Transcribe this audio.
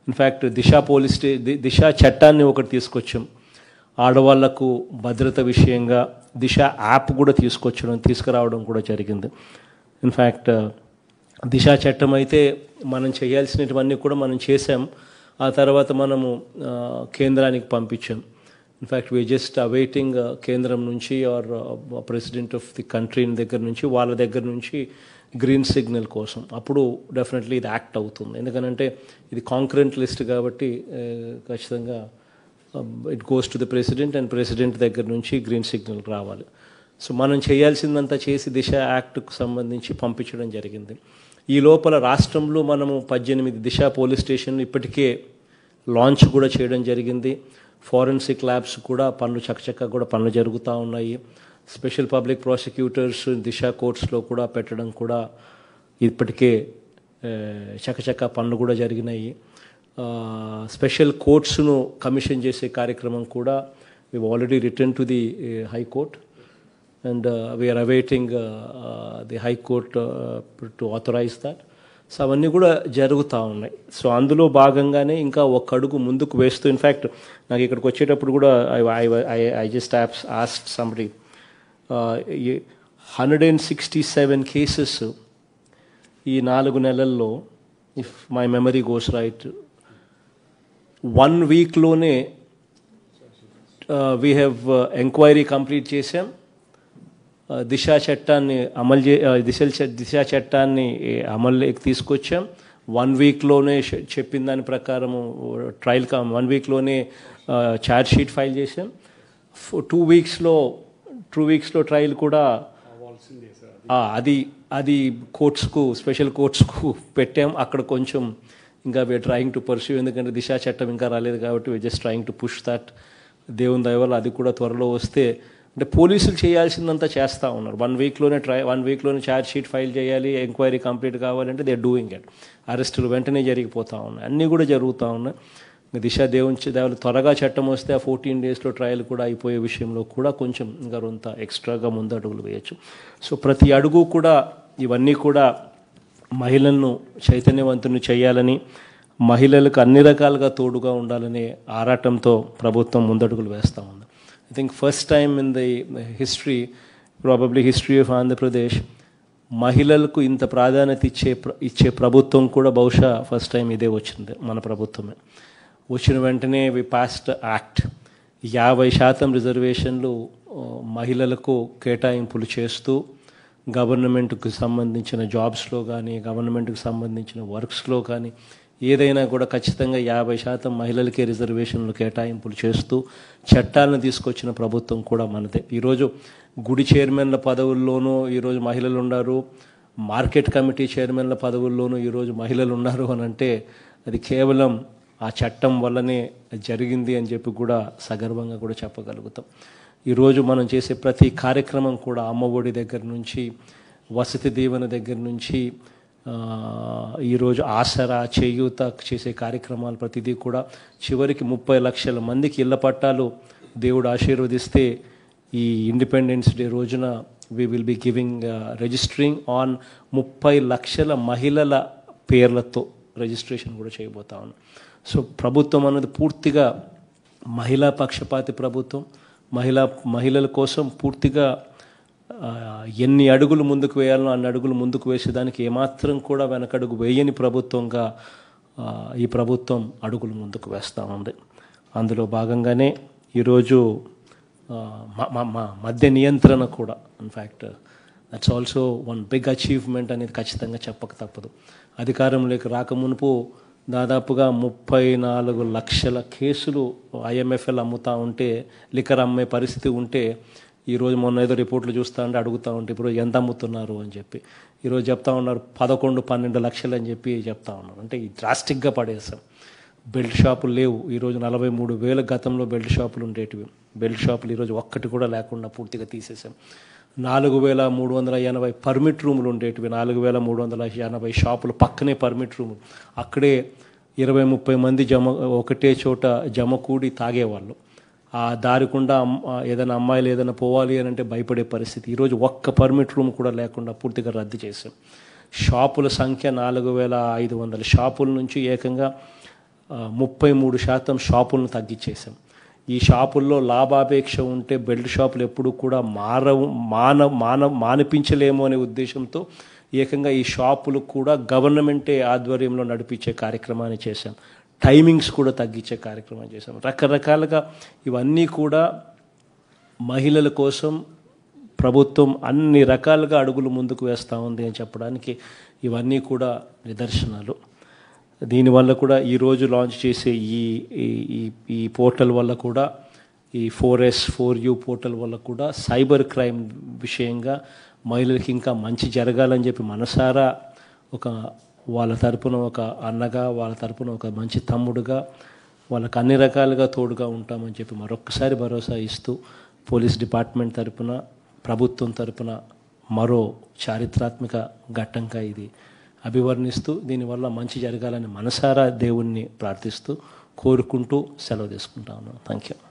in fact Disha police stay ది- దిశ చట్టాన్ని ఒకటి తీసుకొచ్చాం ఆడవాళ్లకు భద్రత విషయంగా దిశ యాప్ కూడా తీసుకొచ్చడం తీసుకురావడం కూడా జరిగింది ఇన్ఫ్యాక్ట్ దిశ చట్టం అయితే మనం చేయాల్సినటువన్నీ కూడా మనం చేసాం ఆ తర్వాత మనము ఆ, కేంద్రానికి పంపించాం ఇన్ఫ్యాక్ట్ వీ జస్ట్ అవైటింగ్ కేంద్రం నుంచి or president of the country దగ్గర నుంచి వాళ్ళ దగ్గర నుంచి గ్రీన్ సిగ్నల్ కోసం అప్పుడు డెఫినెట్లీ ఇది యాక్ట్ అవుతుంది ఎందుకనంటే ఇది కాంక్రెంట్ లిస్ట్ కాబట్టి ఆ, ఖచ్చితంగా it goes to the president and president దగ్గర నుంచి గ్రీన్ సిగ్నల్ రావాలి సో మనం చేయాల్సిందంతా చేసి దిశ యాక్ట్కు సంబంధించి పంపించడం జరిగింది ఈ లోపల రాష్ట్రంలో మనము పద్దెనిమిది దిశ పోలీస్ స్టేషన్లు ఇప్పటికే లాంచ్ కూడా చేయడం జరిగింది ఫారెన్సిక్ ల్యాబ్స్ కూడా పనులు చకచక్క కూడా పనులు జరుగుతూ ఉన్నాయి స్పెషల్ పబ్లిక్ ప్రాసిక్యూటర్స్ దిశ కోర్ట్స్లో కూడా పెట్టడం కూడా ఇప్పటికే ఆ, చకచక పనులు కూడా జరిగినాయి ఆ, స్పెషల్ కోర్ట్స్ను కమిషన్ చేసే కార్యక్రమం కూడా we already return to the high court and we are awaiting the high court to authorize that so అవన్నీ కూడా జరుగుతూ ఉన్నాయి సో అందులో భాగంగానే ఇంకా ఒక అడుగు ముందుకు వేస్తూ ఇన్ఫ్యాక్ట్ నాకు ఇక్కడికి వచ్చేటప్పుడు కూడా I just apps asked somebody hundred and sixty seven cases ఈ నాలుగు నెలల్లో if my memory goes right one వీక్లోనే వీ హ్యావ్ ఎంక్వైరీ కంప్లీట్ చేసాం ఆ, దిశా చట్టాన్ని అమలు చే ఆ, దిశ దిశా చట్టాన్ని ఏ, అమలులోకి తీసుకొచ్చాం వన్ వీక్లోనే చె- చెప్పిన దాని ప్రకారము ట్రయల్ కా వన్ వీక్లోనే ఛార్జ్ షీట్ ఫైల్ చేసాం టూ వీక్స్లో టూ వీక్స్లో ట్రయల్ కూడా ఆ, అది అది కోర్ట్స్కు స్పెషల్ కోర్ట్స్కు పెట్టాం అక్కడ కొంచెం ఇంకా వీఆర్ ట్రయింగ్ టు పర్సూ ఎందుకంటే దిశా చట్టం ఇంకా రాలేదు కాబట్టి we just trying to push that దేవుని దయ వల్ల అది కూడా త్వరలో వస్తే అంటే పోలీసులు చేయాల్సిందంతా చేస్తూ ఉన్నారు వన్ వీక్లోనే ట్రై వన్ వీక్లోనే ఛార్జ్ షీట్ ఫైల్ చేయాలి ఎంక్వైరీ కంప్లీట్ కావాలంటే దే డూయింగ్ ఇట్ అరెస్టులు వెంటనే జరిగిపోతూ ఉన్నాయి అన్నీ కూడా జరుగుతూ ఉన్నాయి ఇంకా దిశ దేవుని దేవులు త్వరగా చట్టం వస్తే ఆ ఫోర్టీన్ డేస్లో ట్రయల్ కూడా అయిపోయే విషయంలో కూడా కొంచెం ఇంకా కొంత ఎక్స్ట్రాగా ముందు అడుగులు వేయచ్చు సో ప్రతి అడుగు కూడా ఇవన్నీ కూడా మహిళలను చైతన్యవంతుని చేయాలని మహిళలకు అన్ని రకాలుగా తోడుగా ఉండాలనే ఆరాటంతో ప్రభుత్వం ముందడుగులు వేస్తూ ఉంది I think first time in the history probably history of Andhra Pradesh మహిళలకు ఇంత ప్రాధాన్యత ఇచ్చే ప్ర- ఇచ్చే ప్రభుత్వం కూడా బహుశా ఫస్ట్ టైం ఇదే వచ్చింది మన ప్రభుత్వమే వచ్చిన వెంటనే వి పాస్ట్ యాక్ట్ యాభై శాతం రిజర్వేషన్లు ఆ, మహిళలకు కేటాయింపులు చేస్తూ గవర్నమెంట్కి సంబంధించిన జాబ్స్లో కానీ గవర్నమెంట్కి సంబంధించిన వర్క్స్లో కానీ ఏదైనా కూడా ఖచ్చితంగా యాభై శాతం మహిళలకే రిజర్వేషన్లు కేటాయింపులు చేస్తూ చట్టాలను తీసుకొచ్చిన ప్రభుత్వం కూడా మనదే ఈరోజు గుడి చైర్మన్ల పదవుల్లోనూ ఈరోజు మహిళలు ఉన్నారు మార్కెట్ కమిటీ చైర్మన్ల పదవుల్లోనూ ఈరోజు మహిళలు ఉన్నారు అని అంటే అది కేవలం ఆ చట్టం వల్లనే జరిగింది అని చెప్పి కూడా సగర్వంగా కూడా చెప్పగలుగుతాం ఈరోజు మనం చేసే ప్రతి కార్యక్రమం కూడా అమ్మఒడి దగ్గర నుంచి వసతి దీవెన దగ్గర నుంచి ఆ, ఈరోజు ఆసరా చేయూత చేసే కార్యక్రమాలు ప్రతిదీ కూడా చివరికి ముప్పై లక్షల మందికి ఇళ్ల పట్టాలు దేవుడు ఆశీర్వదిస్తే ఈ ఇండిపెండెన్స్ డే రోజున we will be giving registering on ముప్పై లక్షల మహిళల పేర్లతో రిజిస్ట్రేషన్ కూడా చేయబోతా ఉన్నాం సో ప్రభుత్వం అన్నది పూర్తిగా మహిళా పక్షపాతి ప్రభుత్వం మహిళా మహిళల కోసం పూర్తిగా ఆ, ఎన్ని అడుగులు ముందుకు వేయాలనో అన్ని అడుగులు ముందుకు వేసేదానికి ఏమాత్రం కూడా వెనకడుగు వేయని ప్రభుత్వంగా ఆ, ఈ ప్రభుత్వం అడుగులు ముందుకు వేస్తూ ఉంది అందులో భాగంగానే ఈరోజు ఆ, మ- మ- మ- మద్య నియంత్రణ కూడా in fact that's also one big achievement అనేది ఖచ్చితంగా చెప్పక తప్పదు అధికారంలోకి రాకమునుపు దాదాపుగా ముప్పై నాలుగు లక్షల కేసులు ఐఎంఎఫ్ఎల్ అమ్ముతా ఉంటే లిక్కర్ అమ్మే పరిస్థితి ఉంటే ఈరోజు మొన్న ఏదో రిపోర్ట్లు చూస్తూ ఉంటే అడుగుతూ ఉంటే ఇప్పుడు ఎంత అమ్ముతున్నారు అని చెప్పి ఈరోజు చెప్తా ఉన్నారు పదకొండు పన్నెండు లక్షలు అని చెప్పి చెప్తా ఉన్నారు అంటే ఈ డ్రాస్టిక్గా పడేసాం బెల్ట్ షాపులు లేవు ఈరోజు నలభై మూడు వేల గతంలో బెల్ట్ షాపులు ఉండేటివి బెల్ట్ షాపులు ఈరోజు ఒక్కటి కూడా లేకుండా పూర్తిగా తీసేసాం నాలుగు వేల మూడు వందల ఎనభై పర్మిట్ రూములు ఉండేటివి నాలుగు వేల మూడు వందల ఎనభై షాపులు పక్కనే పర్మిట్ రూములు అక్కడే ఇరవై ముప్పై మంది జమ ఒకటే చోట జమ కూడి తాగేవాళ్ళు ఆ దారికుండా అమ్- ఆ ఏదైనా అమ్మాయిలు ఏదైనా పోవాలి అని అంటే భయపడే పరిస్థితి ఈరోజు ఒక్క పర్మిట్ రూమ్ కూడా లేకుండా పూర్తిగా రద్దు చేశాం షాపుల సంఖ్య నాలుగు వేల ఐదు వందల షాపుల నుంచి ఏకంగా ముప్పై మూడు శాతం షాపులను తగ్గించేసాం ఈ షాపుల్లో లాభాపేక్ష ఉంటే బెల్ట్ షాపులు ఎప్పుడు కూడా మారవు మాన మాన మానిపించలేము అనే ఉద్దేశంతో ఏకంగా ఈ షాపులు కూడా గవర్నమెంటే ఆధ్వర్యంలో నడిపించే కార్యక్రమాన్ని చేశాం టైమింగ్స్ కూడా తగ్గించే కార్యక్రమం చేశాం రకరకాలుగా ఇవన్నీ కూడా మహిళల కోసం ప్రభుత్వం అన్ని రకాలుగా అడుగులు ముందుకు వేస్తూ ఉంది అని చెప్పడానికి ఇవన్నీ కూడా నిదర్శనాలు దీనివల్ల కూడా ఈరోజు లాంచ్ చేసే ఈ ఈ- ఈ ఈ పోర్టల్ వల్ల కూడా ఈ four S four U portal వల్ల కూడా సైబర్ క్రైమ్ విషయంగా మహిళలకి ఇంకా మంచి జరగాలని చెప్పి మనసారా ఒక వాళ్ళ తరపున ఒక అన్నగా వాళ్ళ తరపున ఒక మంచి తమ్ముడుగా వాళ్ళకి అన్ని రకాలుగా తోడుగా ఉంటామని చెప్పి మరొకసారి భరోసా ఇస్తూ పోలీస్ డిపార్ట్మెంట్ తరపున ప్రభుత్వం తరపున మరో చారిత్రాత్మక ఘట్టంగా ఇది అభివర్ణిస్తూ దీనివల్ల మంచి జరగాలని మనసారా దేవుణ్ణి ప్రార్థిస్తూ కోరుకుంటూ సెలవు తీసుకుంటా ఉన్నాను థ్యాంక్ యూ